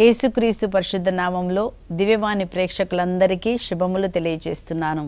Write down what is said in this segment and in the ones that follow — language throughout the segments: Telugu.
యేసుక్రీస్తు పరిశుద్ధ నామంలో దివ్యవాణి ప్రేక్షకులందరికీ శుభములు తెలియజేస్తున్నాను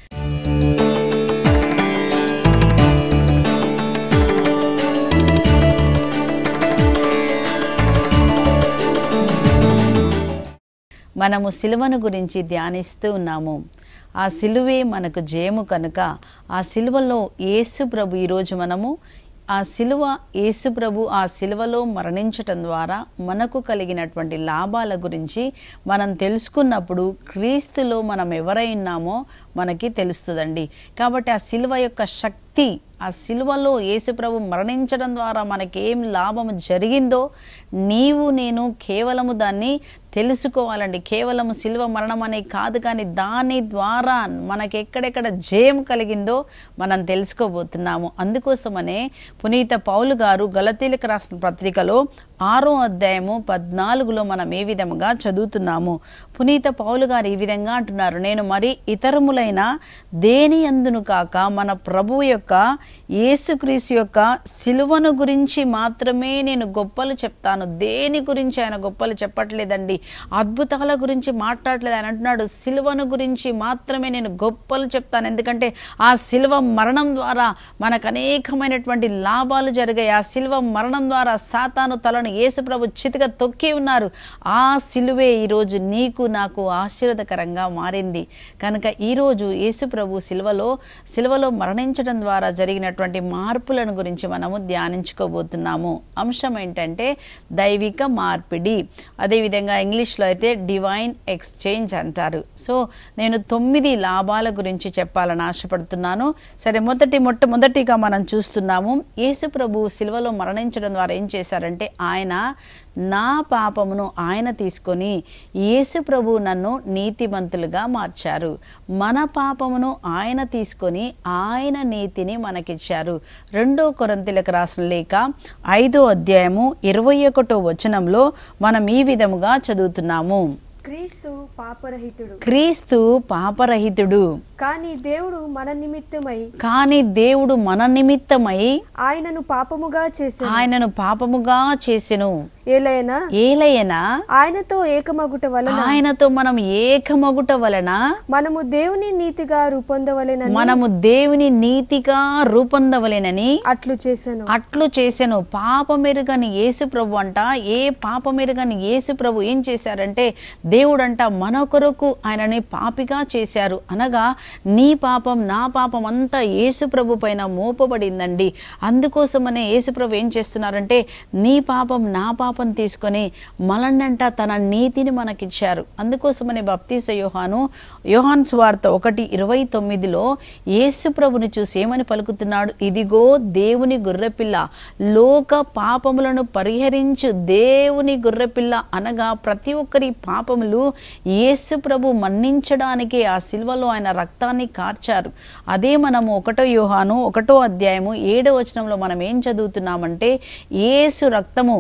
మనము సిలువను గురించి ధ్యానిస్తూ ఉన్నాము ఆ సిలువే మనకు జయము కనుక ఆ సిలువలో యేసు ప్రభు ఈరోజు మనము ఆ సిలువ యేసు ప్రభు ఆ సిలువలో మరణించటం ద్వారా మనకు కలిగినటువంటి లాభాల గురించి మనం తెలుసుకున్నప్పుడు క్రీస్తులో మనం ఎవరై ఉన్నామో మనకి తెలుస్తుందండి కాబట్టి ఆ సిలువ యొక్క శక్తి ఆ సిలువలో యేసుప్రభు మరణించడం ద్వారా మనకేం లాభం జరిగిందో నీవు నేను కేవలము దాన్ని తెలుసుకోవాలండి కేవలము సిలువ మరణం అనే కాదు కానీ దాని ద్వారా మనకి ఎక్కడెక్కడ జయం కలిగిందో మనం తెలుసుకోబోతున్నాము అందుకోసమనే పునీత పౌలు గారు గలతీలకు రాసిన పత్రికలో ఆరో అధ్యాయము పద్నాలుగులో మనం ఏ విధముగా చదువుతున్నాము పునీత పౌలు గారు ఈ విధంగా అంటున్నారు నేను మరి ఇతరములైన దేని అందును కాక మన ప్రభువు యొక్క యేసుక్రీస్తు యొక్క సిలువను గురించి మాత్రమే నేను గొప్పలు చెప్తాను దేని గురించి ఆయన గొప్పలు చెప్పట్లేదండి అద్భుతాల గురించి మాట్లాడలేదు ఆయన అంటున్నాడు సిలువను గురించి మాత్రమే నేను గొప్పలు చెప్తాను ఎందుకంటే ఆ సిలువ మరణం ద్వారా మనకు అనేకమైనటువంటి లాభాలు జరిగాయి ఆ సిలువ మరణం ద్వారా సాతాను తలను యేసుప్రభు చితిగా తొక్కి ఉన్నారు ఆ సిలువే ఈరోజు నీకు నాకు ఆశీర్వదకరంగా మారింది కనుక ఈరోజు యేసుప్రభు సిలువలో సిలువలో మరణించడం ద్వారా జరిగినటువంటి మార్పులను గురించి మనము ధ్యానించుకోబోతున్నాము అంశం ఏంటంటే దైవిక మార్పిడి అదేవిధంగా ఇంగ్లీష్లో అయితే డివైన్ ఎక్స్చేంజ్ అంటారు సో నేను తొమ్మిది లాభాల గురించి చెప్పాలని ఆశపడుతున్నాను సరే మొదటి మొట్టమొదటిగా మనం చూస్తున్నాము యేసు ప్రభు సిలువలో మరణించడం ద్వారా ఏం చేశారంటే ఆయన నా పాపమును ఆయన తీసుకొని యేసు ప్రభు నన్ను నీతిమంతులుగా మార్చారు మన పాపమును ఆయన తీసుకొని ఆయన నీతిని మనకిచ్చారు రెండో కొరంతిలకు రాసిన లేక ఐదో అధ్యాయము ఇరవై ఒకటో వచనంలో మనం ఈ విధముగా చదువుతున్నాము క్రీస్తు పాపరహితుడు క్రీస్తు పాపరహితుడు కానీ దేవుడు మన నిమిత్తమై కానీ దేవుడు మన నిమిత్తమై ఆయనను పాపముగా చేశాను ఆయనను పాపముగా చేసెను ఏలైనా ఏలయనా ఆయనతో ఏకమగుట వలన ఆయనతో మనం ఏకమగుట వలన మనము దేవుని నీతిగా రూపొందవలెనని మనము దేవుని నీతిగా రూపొందవలెనని అట్లు చేశాను అట్లు చేసెను పాపమెరుగని యేసు ప్రభు అంట ఏ పాపమెరుగని యేసు ప్రభు ఏం చేశారంటే దేవుడంట మన కొరకు ఆయనని పాపిగా చేశారు అనగా నీ పాపం నా పాపం అంతా యేసు ప్రభు పైన మోపబడిందండి అందుకోసమనే యేసు ప్రభు ఏం చేస్తున్నారంటే నీ పాపం నా పాపం తీసుకొని మనన్నంట తన నీతిని మనకిచ్చారు అందుకోసమనే బప్తీస యోహాను యోహాన్ సువార్త ఒకటి ఇరవై తొమ్మిదిలో యేసు ప్రభుని చూసి ఏమని పలుకుతున్నాడు ఇదిగో దేవుని గొర్రెపిల్ల లోక పాపములను పరిహరించు దేవుని గొర్రెపిల్ల అనగా ప్రతి ఒక్కరి పాపములు యేసు ప్రభు మన్నించడానికే ఆ సిల్వలో ఆయన రక్తాన్ని కార్చారు అదే మనము ఒకటో యోహాను ఒకటో అధ్యాయము ఏడో వచనంలో మనం ఏం చదువుతున్నామంటే యేసు రక్తము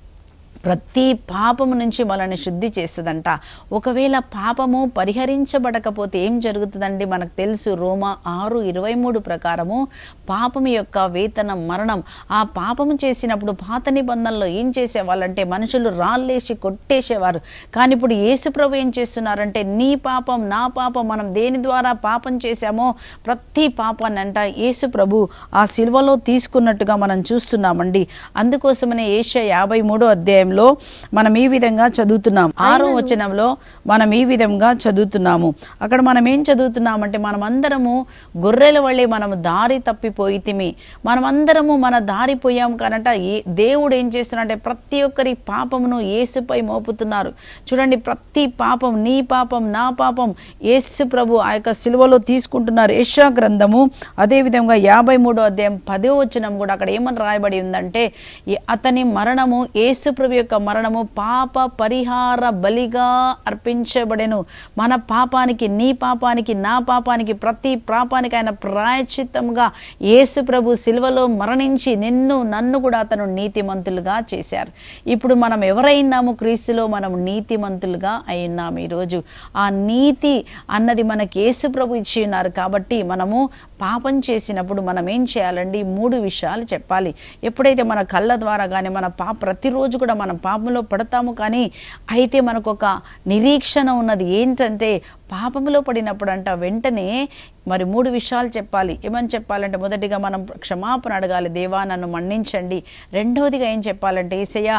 ప్రతి పాపము నుంచి మనల్ని శుద్ధి చేస్తుందంట ఒకవేళ పాపము పరిహరించబడకపోతే ఏం జరుగుతుందండి మనకు తెలుసు రోమా ఆరు ఇరవై మూడు ప్రకారము పాపము యొక్క వేతనం మరణం ఆ పాపము చేసినప్పుడు పాత నిబంధనలో ఏం చేసేవాళ్ళంటే మనుషులు రాళ్ళేసి కొట్టేసేవారు కానీ ఇప్పుడు యేసుప్రభు ఏం చేస్తున్నారంటే నీ పాపం నా పాపం మనం దేని ద్వారా పాపం చేశామో ప్రతి పాపాన్ని అంట యేసు ప్రభు ఆ సిల్వలో తీసుకున్నట్టుగా మనం చూస్తున్నామండి అందుకోసమనే ఏష యాభై మూడో అధ్యాయంలో మనం ఈ విధంగా చదువుతున్నాం ఆరో వచనంలో మనం ఈ విధంగా చదువుతున్నాము అక్కడ మనం ఏం చదువుతున్నామంటే మనమందరము గొర్రెల వల్లే మనము దారి తప్పిపోయితిమి మనమందరము మన దారి పోయాం కనట ఏ దేవుడు ఏం చేస్తున్నాడంటే ప్రతి ఒక్కరి పాపమును యేసుపై మోపుతున్నారు చూడండి ప్రతి పాపం నీ పాపం నా పాపం యేసు ప్రభు ఆ యొక్క సిలువలో తీసుకుంటున్నారు యెషయా గ్రంథము అదేవిధంగా యాభై మూడో అధ్యాయం పదో వచనం కూడా అక్కడ ఏమని రాయబడి ఉందంటే ఈ అతని మరణము యేసు ప్రభు యొక్క మరణము పాప పరిహార బలిగా అర్పించబడెను మన పాపానికి నీ పాపానికి నా పాపానికి ప్రతి పాపానికి ఆయన ప్రాయచిత్తంగా యేసు ప్రభు సిలువలో మరణించి నిన్ను నన్ను కూడా అతను నీతిమంతులుగా చేశారు ఇప్పుడు మనం ఎవరైనాము క్రీస్తులో మనం నీతిమంతులుగా అయినాము ఈరోజు ఆ నీతి అన్నది మనకి యేసు ప్రభు ఇచ్చి ఉన్నారు కాబట్టి మనము పాపం చేసినప్పుడు మనం ఏం చేయాలండి మూడు విషయాలు చెప్పాలి ఎప్పుడైతే మన కళ్ళ ద్వారా కానీ మన పా ప్రతిరోజు కూడా మన మనం పాపంలో పడతాము కానీ అయితే మనకు ఒక నిరీక్షణ ఉన్నది ఏంటంటే పాపంలో పడినప్పుడు అంట వెంటనే మరి మూడు విషయాలు చెప్పాలి ఏమని చెప్పాలంటే మొదటిగా మనం క్షమాపణ అడగాలి దేవా నన్ను మన్నించండి రెండవదిగా ఏం చెప్పాలంటే ఏసయ్య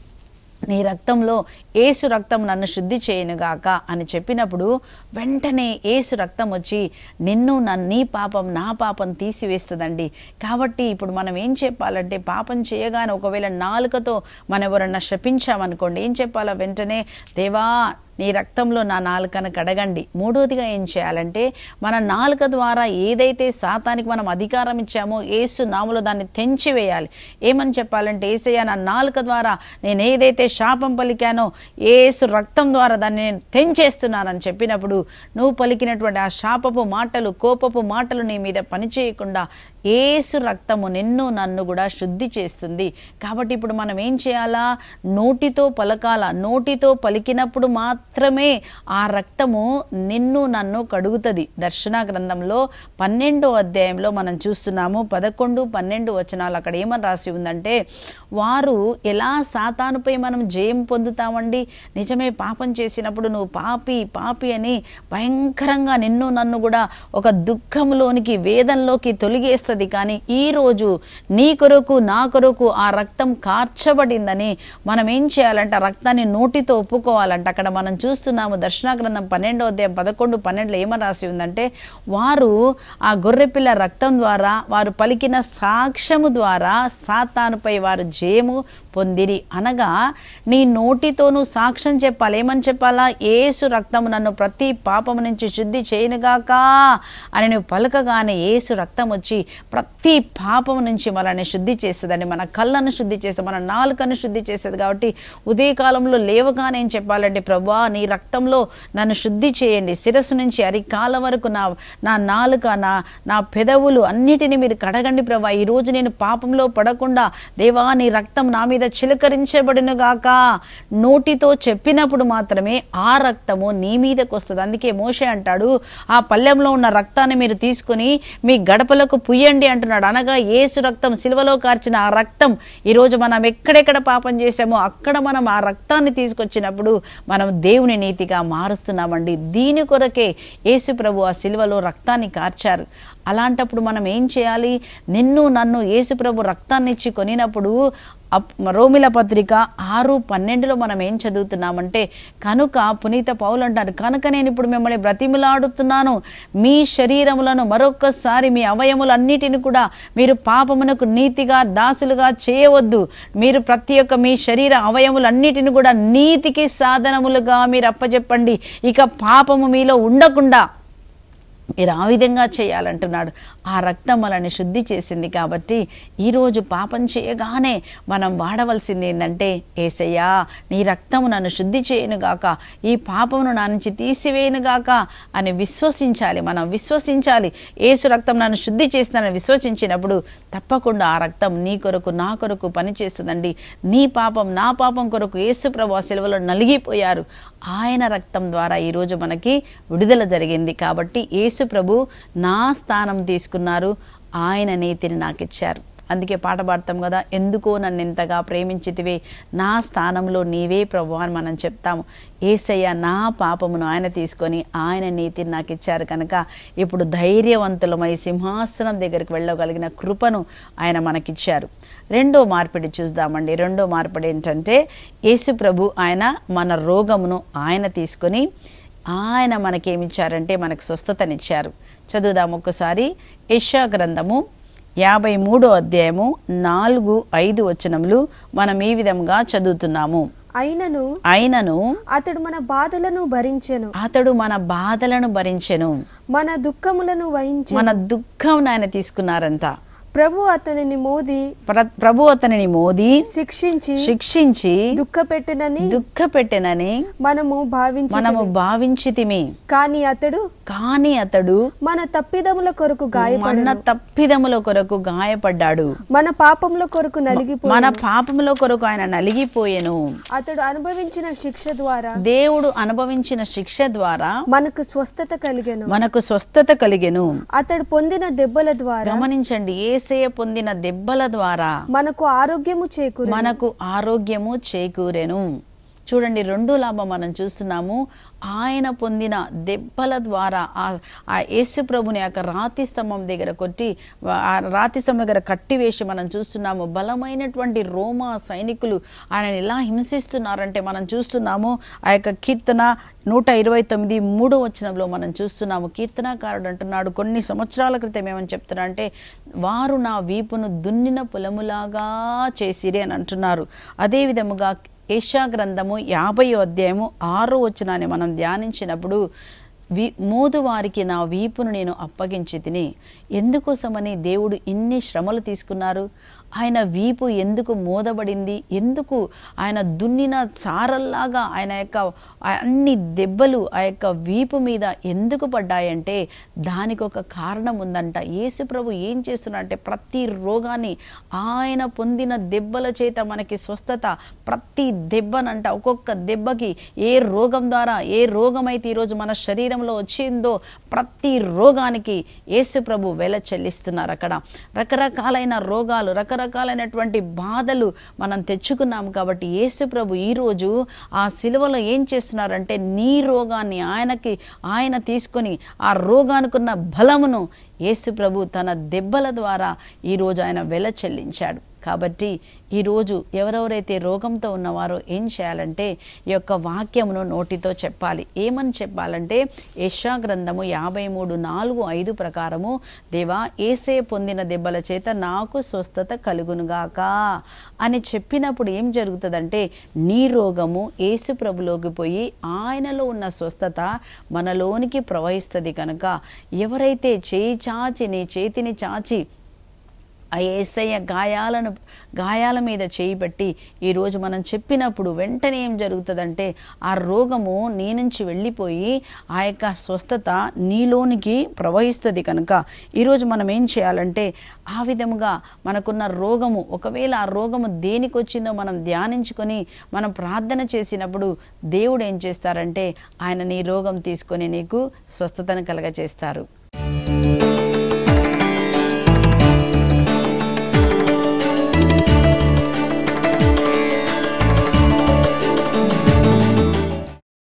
నీ రక్తంలో ఏసు రక్తం నన్ను శుద్ధి చేయనుగాక అని చెప్పినప్పుడు వెంటనే ఏసు రక్తం వచ్చి నిన్ను నన్ను నీ పాపం నా పాపం తీసివేస్తుందండి కాబట్టి ఇప్పుడు మనం ఏం చెప్పాలంటే పాపం చేయగానే ఒకవేళ నాలుకతో మనం ఎవరన్నా శపించామనుకోండి ఏం చెప్పాలా వెంటనే దేవా నీ రక్తంలో నా నాలుకను కడగండి మూడోదిగా ఏం చేయాలంటే మన నాలుక ద్వారా ఏదైతే సాతానికి మనం అధికారం ఇచ్చామో ఏసు నామలో దాన్ని తెంచివేయాలి ఏమని చెప్పాలంటే ఏసయ్య నా నాలుక ద్వారా నేను ఏదైతే శాపం పలికానో ఏసు రక్తం ద్వారా దాన్ని నేను తెంచేస్తున్నానని చెప్పినప్పుడు నువ్వు పలికినటువంటి ఆ శాపపు మాటలు కోపపు మాటలు నీ మీద పనిచేయకుండా ఏసు రక్తము నిన్ను నన్ను కూడా శుద్ధి చేస్తుంది కాబట్టి ఇప్పుడు మనం ఏం చేయాలా నోటితో పలకాల నోటితో పలికినప్పుడు మాత్రమే ఆ రక్తము నిన్ను నన్ను కడుగుతుంది దర్శన గ్రంథంలో పన్నెండో అధ్యాయంలో మనం చూస్తున్నాము పదకొండు పన్నెండు వచనాలు అక్కడ ఏమని రాసి ఉందంటే వారు ఎలా సాతానుపై మనం జయం పొందుతామండి నిజమే పాపం చేసినప్పుడు నువ్వు పాపి పాపి అని భయంకరంగా నిన్ను నన్ను కూడా ఒక దుఃఖంలోనికి వేదంలోకి తొలగేస్తుంది కానీ ఈ రోజు నీ కొరకు నా కొరకు ఆ రక్తం కార్చబడిందని మనం ఏం చేయాలంటే ఆ రక్తాన్ని నోటితో ఒప్పుకోవాలంట అక్కడ మనం చూస్తున్నాము దర్శనాగ్రంథం పన్నెండో అధ్యాయం పదకొండు పన్నెండులో ఏమని రాసి ఉందంటే వారు ఆ గొర్రెపిల్ల రక్తం ద్వారా వారు పలికిన సాక్ష్యము ద్వారా సాతానుపై వారు జయము పొందిరి అనగా నీ నోటితోనూ సాక్ష్యం చెప్పాలి ఏమని చెప్పాలా ఏసు రక్తము నన్ను ప్రతి పాపము నుంచి శుద్ధి చేయనుగాక అని నువ్వు పలకగానే ఏసు రక్తం వచ్చి ప్రతి పాపము నుంచి మనల్ని శుద్ధి చేస్తుందండి మన కళ్ళను శుద్ధి చేస్తుంది మన నాలుకను శుద్ధి చేస్తుంది కాబట్టి ఉదయకాలంలో లేవగానే ఏం చెప్పాలంటే ప్రభా నీ రక్తంలో నన్ను శుద్ధి చేయండి శిరస్సు నుంచి అరికాల వరకు నా నా నాలుక నా నా పెదవులు అన్నిటిని మీరు కడగండి ప్రభా ఈ రోజు నేను పాపంలో పడకుండా దేవా నీ రక్తం నా మీద చిలకరించబడును గాక నోటితో చెప్పినప్పుడు మాత్రమే ఆ రక్తము నీ మీదకి వస్తుంది అందుకే మోషే అంటాడు ఆ పల్లెంలో ఉన్న రక్తాన్ని మీరు తీసుకుని మీ గడపలకు పుయ్యండి అంటున్నాడు అనగా ఏసు రక్తం సిలువలో కార్చిన ఆ రక్తం ఈరోజు మనం ఎక్కడెక్కడ పాపం చేశామో అక్కడ మనం ఆ రక్తాన్ని తీసుకొచ్చినప్పుడు మనం దేవుని నీతిగా మారుస్తున్నామండి దీని కొరకే యేసు ప్రభు ఆ సిలువలో రక్తాన్ని కార్చారు అలాంటప్పుడు మనం ఏం చేయాలి నిన్ను నన్ను యేసు ప్రభు రక్తాన్ని ఇచ్చి కొనినప్పుడు అప్- రోమిల పత్రిక ఆరు పన్నెండులో మనం ఏం చదువుతున్నామంటే కనుక పునీత పౌలు అంటారు కనుక నేను ఇప్పుడు మిమ్మల్ని బ్రతిమిలాడుతున్నాను మీ శరీరములను మరొక్కసారి మీ అవయములన్నిటిని కూడా మీరు పాపమునకు నీతిగా దాసులుగా చేయవద్దు మీరు ప్రతి ఒక్క మీ శరీర అవయములన్నిటిని కూడా నీతికి సాధనములుగా మీరు అప్పచెప్పండి ఇక పాపము మీలో ఉండకుండా మీరు ఆ విధంగా చేయాలంటున్నాడు ఆ రక్తం మనల్ని శుద్ధి చేసింది కాబట్టి ఈరోజు పాపం చేయగానే మనం వాడవలసింది ఏంటంటే ఏసయ్యా నీ రక్తము నన్ను శుద్ధి చేయనుగాక ఈ పాపమును నా నుంచి తీసివేయనుగాక అని విశ్వసించాలి మనం విశ్వసించాలి ఏసు రక్తం నన్ను శుద్ధి చేస్తుందని విశ్వసించినప్పుడు తప్పకుండా ఆ రక్తం నీ కొరకు నా కొరకు పనిచేస్తుందండి నీ పాపం నా పాపం కొరకు యేసు ప్రభు ఆ సెలవులో నలిగిపోయారు ఆయన రక్తం ద్వారా ఈరోజు మనకి విడుదల జరిగింది కాబట్టి యేసు ప్రభు నా స్థానం తీసుకున్నారు ఆయన నీతిని నాకు ఇచ్చారు అందుకే పాట పాడతాం కదా ఎందుకో నన్ను ఇంతగా ప్రేమించితివే నా స్థానంలో నీవే ప్రభు అని మనం చెప్తాము ఏసయ్య నా పాపమును ఆయన తీసుకొని ఆయన నీతిని నాకు ఇచ్చారు కనుక ఇప్పుడు ధైర్యవంతులమై సింహాసనం దగ్గరికి వెళ్ళగలిగిన కృపను ఆయన మనకిచ్చారు రెండో మార్పిడి చూద్దామండి రెండో మార్పిడి ఏంటంటే యేసు ప్రభు ఆయన మన రోగమును ఆయన తీసుకొని ఆయన మనకేమిచ్చారంటే మనకు స్వస్థతనిచ్చారు చదువుదాం ఒక్కసారి యెషయా గ్రంథము యాభై మూడో అధ్యాయము నాలుగు ఐదు వచనములు మనం ఈ విధంగా చదువుతున్నాము అయినను అయినను అతడు మన బాధలను భరించెను అతడు మన బాధలను భరించెను మన దుఃఖములను వహించి మన దుఃఖం ఆయన తీసుకున్నారంట ప్రభు అతనిని మోది ప్ర- ప్రభు అతనిని మోది శిక్షించి శిక్షించి దుఃఖపెట్టెనని దుఃఖపెట్టెనని మనము భావించి మనము భావించితిమి కాని అతడు కాని అతడు మన తప్పిదముల కొరకు గాయపడి మన తప్పిదముల కొరకు గాయపడ్డాడు మన పాపముల కొరకు నలిగిపోయి మన పాపముల కొరకు ఆయన నలిగిపోయెను అతడు అనుభవించిన శిక్ష ద్వారా దేవుడు అనుభవించిన శిక్ష ద్వారా మనకు స్వస్థత కలిగెను మనకు స్వస్థత కలిగెను అతడు పొందిన దెబ్బల ద్వారా గమనించండి ఏసయ పొందిన దెబ్బల ద్వారా మనకు ఆరోగ్యము చేకూరు మనకు ఆరోగ్యము చేకూరెను చూడండి రెండో లాభం మనం చూస్తున్నాము ఆయన పొందిన దెబ్బల ద్వారా ఆ ఆ యేసు ప్రభుని యొక్క రాతి స్తంభం దగ్గర కొట్టి ఆ రాతి స్తంభం దగ్గర కట్టివేసి మనం చూస్తున్నాము బలమైనటువంటి రోమా సైనికులు ఆయన ఎలా హింసిస్తున్నారంటే మనం చూస్తున్నాము ఆ యొక్క కీర్తన నూట ఇరవై తొమ్మిది మూడో వచనంలో మనం చూస్తున్నాము కీర్తనాకారుడు అంటున్నాడు కొన్ని సంవత్సరాల క్రితం ఏమని చెప్తున్నా అంటే వారు నా వీపును దున్నిన పొలములాగా చేసిరి అని అంటున్నారు అదే విధముగా ఏషా గ్రంథము యాభై అధ్యాయము ఆరో వచనాన్ని మనం ధ్యానించినప్పుడు వి మోదు వారికి నా వీపును నేను అప్పగించి తిని ఎందుకోసమని దేవుడు ఇన్ని శ్రమలు తీసుకున్నారు ఆయన వీపు ఎందుకు మోదబడింది ఎందుకు ఆయన దున్నిన చారల్లాగా ఆయన యొక్క అన్ని దెబ్బలు ఆ యొక్క వీపు మీద ఎందుకు పడ్డాయంటే దానికి ఒక కారణం ఉందంట యేసు ప్రభు ఏం చేస్తున్నారంటే ప్రతి రోగాన్ని ఆయన పొందిన దెబ్బల చేత మనకి స్వస్థత ప్రతి దెబ్బనంట ఒక్కొక్క దెబ్బకి ఏ రోగం ద్వారా ఏ రోగం అయితే ఈరోజు మన శరీరంలో వచ్చిందో ప్రతి రోగానికి యేసు ప్రభు వెల చెల్లిస్తున్నారు అక్కడ రకరకాలైన రోగాలు రకరకాలైనటువంటి బాధలు మనం తెచ్చుకున్నాం కాబట్టి యేసు ప్రభు ఈరోజు ఆ సిలువలో ఏం చేస్తున్నారంటే నీ రోగాన్ని ఆయనకి ఆయన తీసుకొని ఆ రోగానికున్న బలమును యేసు ప్రభు తన దెబ్బల ద్వారా ఈరోజు ఆయన వెల చెల్లించాడు కాబట్టి ఈరోజు ఎవరెవరైతే రోగంతో ఉన్నవారో ఏం చేయాలంటే ఈ యొక్క వాక్యమును నోటితో చెప్పాలి ఏమని చెప్పాలంటే యశా గ్రంథము యాభై మూడు నాలుగు ఐదు ప్రకారము దేవా ఏసే పొందిన దెబ్బల చేత నాకు స్వస్థత కలుగునుగాక అని చెప్పినప్పుడు ఏం జరుగుతుందంటే నీ రోగము ఏసు ప్రభులోకి పోయి ఆయనలో ఉన్న స్వస్థత మనలోనికి ప్రవహిస్తుంది కనుక ఎవరైతే చేయి చాచి నీ చేతిని చాచి ఆ ఏసయ్య గాయాలను గాయాల మీద చేయి పెట్టి ఈరోజు మనం చెప్పినప్పుడు వెంటనే ఏం జరుగుతుందంటే ఆ రోగము నీ నుంచి వెళ్ళిపోయి ఆ యొక్క స్వస్థత నీలోనికి ప్రవహిస్తుంది కనుక ఈరోజు మనం ఏం చేయాలంటే ఆ విధముగా మనకున్న రోగము ఒకవేళ ఆ రోగము దేనికి వచ్చిందో మనం ధ్యానించుకొని మనం ప్రార్థన చేసినప్పుడు దేవుడు ఏం చేస్తారంటే ఆయన నీ రోగం తీసుకొని నీకు స్వస్థతను కలగచేస్తారు